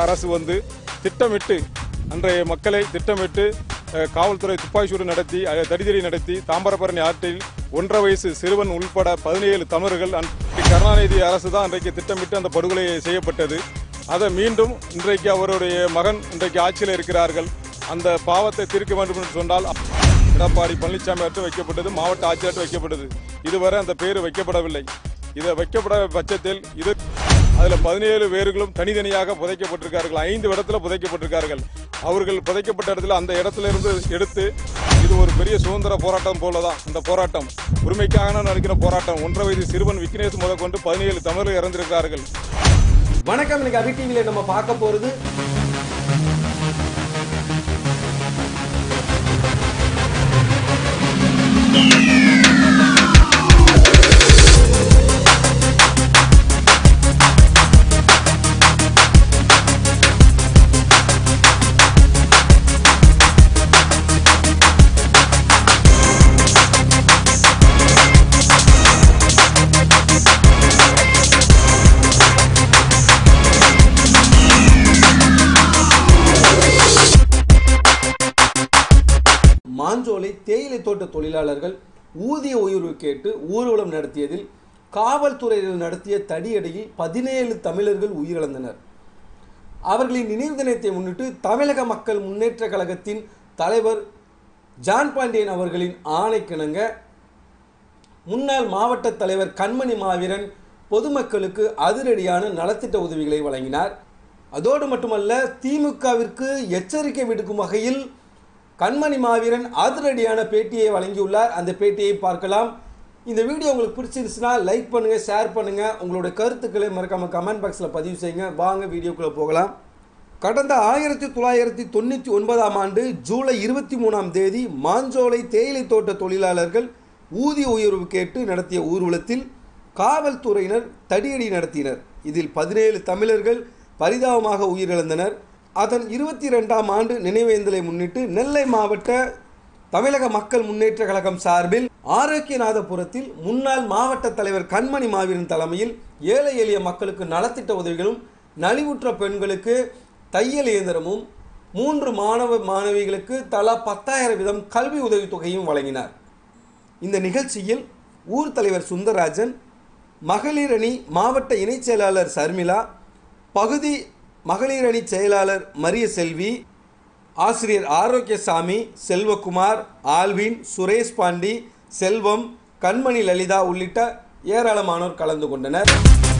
அரசு வந்து திட்டமிட்டு அன்றைய மக்களை திட்டமிட்டு அஹ், காவல்துறை துப்பாக்கிச்சூடு நடத்தி அஹ், தடிதடி நடத்தி தாம்பரபரணி ஆற்றில் ஒன்றரை வயசு சிறுவன் உள்பட பதினேழு தமிழர்கள் அன்றைக்கு கருணாநிதி அரசு தான் அன்றைக்கு திட்டமிட்டு அந்த படுகொலை செய்யப்பட்டது அதை மீண்டும் இன்றைக்கு அவருடைய மகன் இன்றைக்கு ஆட்சியில் இருக்கிறார்கள் அந்த பாவத்தை தீர்க்க வேண்டும் என்று சொன்னால் எடப்பாடி பழனிசாமி அற்று வைக்கப்பட்டது மாவட்ட ஆட்சியர் வைக்கப்பட்டது இதுவரை அந்த பேர் வைக்கப்படவில்லை இதை வைக்கப்பட பட்சத்தில் இது அதுல பதினேழு பேர்களும் தனித்தனியாக புதைக்கப்பட்டிருக்கார்கள் ஐந்து இடத்துல புதைக்கப்பட்டிருக்கார்கள் அவர்கள் புதைக்கப்பட்ட இடத்துல அந்த இடத்துல இருந்து எடுத்து இது ஒரு பெரிய சுதந்திர போராட்டம் போலதான் இந்த போராட்டம் உரிமைக்காக நடக்கிற போராட்டம் ஒன்றரை வயது சிறுவன் விக்னேஷ் முதற்கொண்டு பதினேழு தமிழர்கள் இறந்திருக்கிறார்கள் வணக்கம் இன்னைக்கு அபி டிவியில நம்ம பார்க்க போறது மாஞ்சோலை தேயிலை தோட்ட தொழிலாளர்கள் ஊதிய உயர்வு கேட்டு ஊர்வலம் நடத்தியதில் காவல்துறையினர் நடத்திய தடியடியில் பதினேழு தமிழர்கள் உயிரிழந்தனர் அவர்களின் நினைவு தினத்தை முன்னிட்டு தமிழக மக்கள் முன்னேற்ற கழகத்தின் தலைவர் ஜான் பாண்டியன் அவர்களின் ஆணைக்கிணங்க முன்னாள் மாவட்ட தலைவர் கண்மணி மாவீரன் பொதுமக்களுக்கு அதிரடியான நலத்திட்ட உதவிகளை வழங்கினார் அதோடு மட்டுமல்ல திமுகவிற்கு எச்சரிக்கை விடுக்கும் வகையில் கண்மணி மாவீரன் அதிரடியான பேட்டியை வழங்கியுள்ளார் அந்த பேட்டியை பார்க்கலாம் இந்த வீடியோ உங்களுக்கு பிடிச்சிருந்துச்சுன்னா லைக் பண்ணுங்க ஷேர் பண்ணுங்க உங்களுடைய கருத்துக்களை மறக்காம கமெண்ட் பாக்ஸில் பதிவு செய்யுங்க வாங்க வீடியோக்குள்ள போகலாம் கடந்த ஆயிரத்தி தொள்ளாயிரத்தி தொண்ணூற்றி ஒன்பதாம் ஆண்டு ஜூலை இருபத்தி மூணாம் தேதி மாஞ்சோலை தேயிலை தோட்ட தொழிலாளர்கள் ஊதிய உயர்வு கேட்டு நடத்திய ஊர்வலத்தில் காவல்துறையினர் தடியடி நடத்தினர் இதில் பதினேழு தமிழர்கள் பரிதாபமாக உயிரிழந்தனர் அதன் இருபத்தி ரெண்டாம் ஆண்டு நினைவேந்தலை முன்னிட்டு நெல்லை மாவட்ட தமிழக மக்கள் முன்னேற்ற கழகம் சார்பில் ஆரோக்கியநாதபுரத்தில் முன்னாள் மாவட்ட தலைவர் கண்மணி மாவீரன் தலைமையில் ஏழை எளிய மக்களுக்கு நலத்திட்ட உதவிகளும் நலிவுற்ற பெண்களுக்கு தையல் இயந்திரமும் மூன்று மாணவ மாணவிகளுக்கு தலா பத்தாயிரம் வீதம் கல்வி உதவித்தொகையும் வழங்கினார் இந்த நிகழ்ச்சியில் ஊர் தலைவர் சுந்தரராஜன் மகளிர் அணி மாவட்ட இணைச் செயலாளர் சர்மிளா பகுதி மகளிர் அணி செயலாளர் மரிய செல்வி ஆசிரியர் ஆரோக்கியசாமி செல்வகுமார் ஆல்வின் சுரேஷ் பாண்டி செல்வம் கண்மணி லலிதா உள்ளிட்ட ஏராளமானோர் கலந்து கொண்டனர்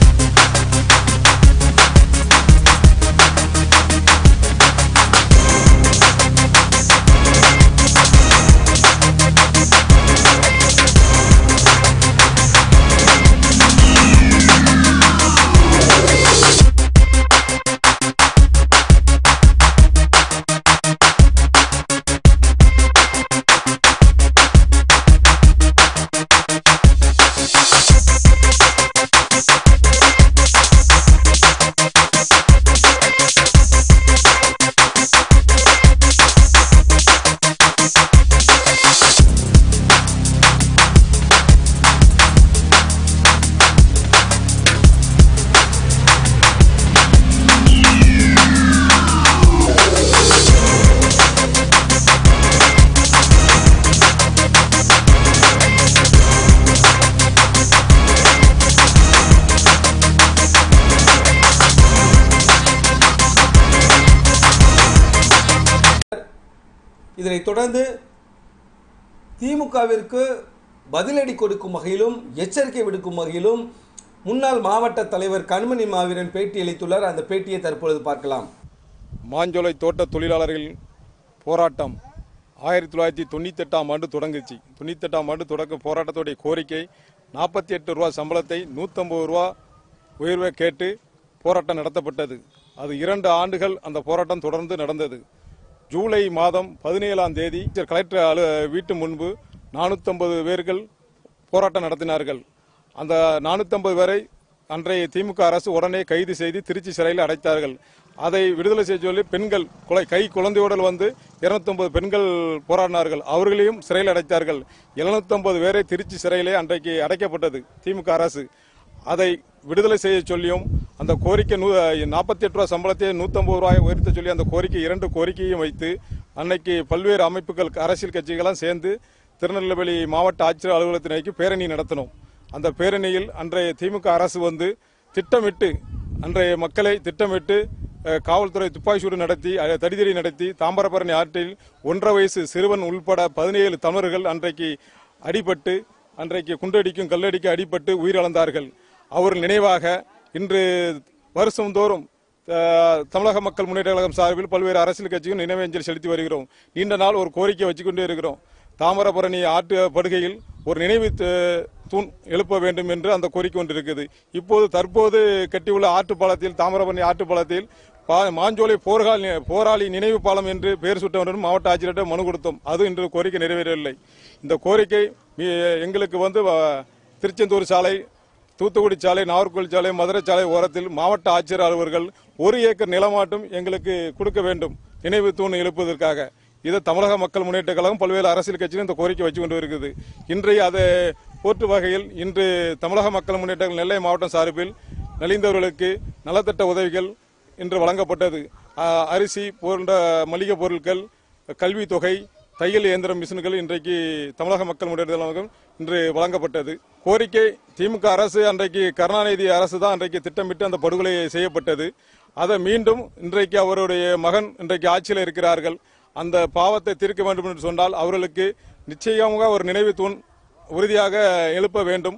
இதனைத் தொடர்ந்து திமுகவிற்கு பதிலடி கொடுக்கும் வகையிலும் எச்சரிக்கை விடுக்கும் வகையிலும் முன்னாள் மாவட்ட தலைவர் கண்மணி மாவீரன் பேட்டி அளித்துள்ளார் அந்த பேட்டியை தற்பொழுது பார்க்கலாம் மாஞ்சோலை தோட்ட தொழிலாளர்கள் போராட்டம் ஆயிரத்தி தொள்ளாயிரத்தி தொண்ணூத்தெட்டாம் ஆண்டு தொடங்குச்சு தொண்ணூத்தெட்டாம் ஆண்டு தொடக்க போராட்டத்துடைய கோரிக்கை நாற்பத்தி எட்டு ரூபா சம்பளத்தை நூற்றம்பது ரூபா உயர்வை கேட்டு போராட்டம் நடத்தப்பட்டது அது இரண்டு ஆண்டுகள் அந்த போராட்டம் தொடர்ந்து நடந்தது ஜூலை மாதம் பதினேழாம் தேதி கலெக்டர் அலு வீட்டு முன்பு நானூற்றம்பது பேர்கள் போராட்டம் நடத்தினார்கள் அந்த நானூற்றம்பது பேரை அன்றைய திமுக அரசு உடனே கைது செய்து திருச்சி சிறையில் அடைத்தார்கள் அதை விடுதலை செய்ய சொல்லி பெண்கள் கொலை கை குழந்தையோடல் வந்து 250 பெண்கள் போராடினார்கள் அவர்களையும் சிறையில் அடைத்தார்கள் 750 பேரை திருச்சி சிறையிலே அன்றைக்கு அடைக்கப்பட்டது திமுக அரசு அதை விடுதலை செய்ய சொல்லியும் அந்த கோரிக்கை நாற்பத்தி எட்டு ரூபா சம்பளத்தை நூற்றம்பது ரூபாய் உயர்த்த சொல்லி அந்த கோரிக்கை இரண்டு கோரிக்கையும் வைத்து அன்னைக்கு பல்வேறு அமைப்புகள் அரசியல் கட்சிகளாம் சேர்ந்து திருநெல்வேலி மாவட்ட ஆட்சியர் அலுவலகத்தை நோக்கி பேரணி நடத்தினோம் அந்த பேரணியில் அன்றைய திமுக அரசு வந்து திட்டமிட்டு அன்றைய மக்களை திட்டமிட்டு அஹ், காவல்துறை துப்பாக்கி சூடு நடத்தி அஹ், தடிதடி நடத்தி தாம்பரபரணி ஆற்றில் ஒன்றரை வயசு சிறுவன் உள்பட பதினேழு தமிழர்கள் அன்றைக்கு அடிபட்டு அன்றைக்கு குண்டடிக்கும் கல்லடிக்கும் அடிபட்டு உயிரிழந்தார்கள் அவர்கள் நினைவாக இன்று வருஷந்தோறும் அஹ், தமிழக மக்கள் முன்னேற்ற கழகம் சார்பில் பல்வேறு அரசியல் கட்சியும் நினைவேஞ்சல் செலுத்தி வருகிறோம் நீண்ட நாள் ஒரு கோரிக்கை வச்சுக்கொண்டே இருக்கிறோம் தாமிரபரணி ஆற்று படுகையில் ஒரு நினைவு த- தூண் எழுப்ப வேண்டும் என்று அந்த கோரிக்கை ஒன்று இருக்குது இப்போது தற்போது கட்டியுள்ள ஆற்று பாலத்தில் தாமிரபரணி ஆற்று பாலத்தில் பா- மாஞ்சோலை போர்கால் போராளி நினைவு பாலம் என்று பெயர் சூட்ட வேண்டும் மாவட்ட ஆட்சியரிடம் மனு கொடுத்தோம் அது இன்று கோரிக்கை நிறைவேறவில்லை இந்த கோரிக்கை மீ- எங்களுக்கு வந்து வ- திருச்செந்தூர் சாலை தூத்துக்குடி சாலை நாகர்கோவில் சாலை மதுரை சாலை ஓரத்தில் மாவட்ட ஆட்சியர் அலுவலர்கள் ஒரு ஏக்கர் நிலமாட்டும் எங்களுக்கு கொடுக்க வேண்டும் நினைவு தூண் எழுப்புவதற்காக இதை தமிழக மக்கள் முன்னேற்ற கழகம் பல்வேறு அரசியல் கட்சிகளும் இந்த கோரிக்கை வச்சு கொண்டு இருக்குது இன்றைய அதை போற்று வகையில் இன்று தமிழக மக்கள் முன்னேற்ற கழகம் நெல்லை மாவட்டம் சார்பில் நலிந்தவர்களுக்கு நலத்திட்ட உதவிகள் இன்று வழங்கப்பட்டது அ- அரிசி போன்ற மளிகை பொருட்கள் கல்வித் தொகை தையல் இயந்திரம் மிஷின்கள் இன்றைக்கு தமிழக மக்கள் முன்னேற்ற கழகம் இன்று வழங்கப்பட்டது கோரிக்கை திமுக அரசு அன்றைக்கு கருணாநிதி அரசு தான் அன்றைக்கு திட்டமிட்டு அந்த படுகொலை செய்யப்பட்டது அதை மீண்டும் இன்றைக்கு அவருடைய மகன் இன்றைக்கு ஆட்சியில் இருக்கிறார்கள் அந்த பாவத்தை தீர்க்க வேண்டும் என்று சொன்னால் அவர்களுக்கு நிச்சயமாக ஒரு நினைவு தூண் உறுதியாக எழுப்ப வேண்டும்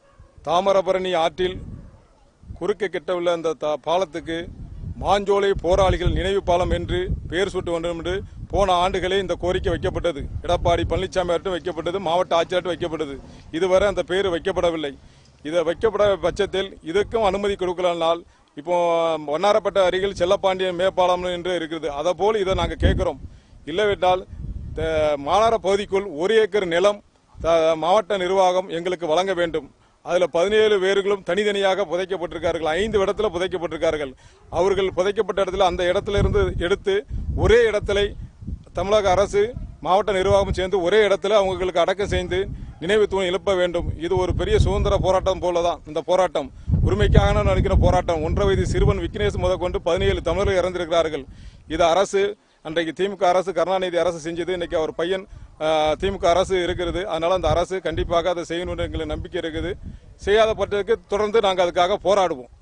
தாமிரபரணி ஆற்றில் குறுக்கே கிட்ட உள்ள அந்த த- பாலத்துக்கு மாஞ்சோலை போராளிகள் நினைவு பாலம் என்று பெயர் சூட்ட வேண்டும் என்று போன ஆண்டுகளே இந்த கோரிக்கை வைக்கப்பட்டது எடப்பாடி பழனிசாமி அவர்கிட்ட வைக்கப்பட்டது மாவட்ட ஆட்சியர்கிட்ட வைக்கப்பட்டது இதுவரை அந்த பெயர் வைக்கப்படவில்லை இதை வைக்கப்பட பட்சத்தில் இதற்கும் அனுமதி கொடுக்கலனால் இப்போ வண்ணாரப்பட்ட அருகில் செல்லப்பாண்டியன் மேப்பாலம் என்று இருக்குது அதை போல் இதை நாங்கள் கேட்கிறோம் இல்லவிட்டால் த- மாநகர பகுதிக்குள் ஒரு ஏக்கர் நிலம் த- மாவட்ட நிர்வாகம் எங்களுக்கு வழங்க வேண்டும் அதுல பதினேழு பேர்களும் தனித்தனியாக புதைக்கப்பட்டிருக்கார்கள் ஐந்து இடத்துல புதைக்கப்பட்டிருக்கார்கள் அவர்கள் புதைக்கப்பட்ட இடத்துல அந்த இடத்துல இருந்து எடுத்து ஒரே இடத்துல தமிழக அரசு மாவட்ட நிர்வாகம் சேர்ந்து ஒரே இடத்துல அவங்களுக்கு அடக்கம் செய்து நினைவு தூண் எழுப்ப வேண்டும் இது ஒரு பெரிய சுதந்திர போராட்டம் போலதான் இந்த போராட்டம் உரிமைக்காக நடக்கிற போராட்டம் ஒன்றரை வயது சிறுவன் விக்னேஷ் முதற்கொண்டு பதினேழு தமிழர்கள் இறந்திருக்கிறார்கள் இது அரசு அன்றைக்கு திமுக அரசு கருணாநிதி அரசு செஞ்சது இன்னைக்கு அவர் பையன் ஆஹ், திமுக அரசு இருக்கிறது அதனால அந்த அரசு கண்டிப்பாக அதை செய்யணும்னு எங்களுக்கு நம்பிக்கை இருக்குது செய்யாத பட்டதுக்கு தொடர்ந்து நாங்கள் அதுக்காக போராடுவோம்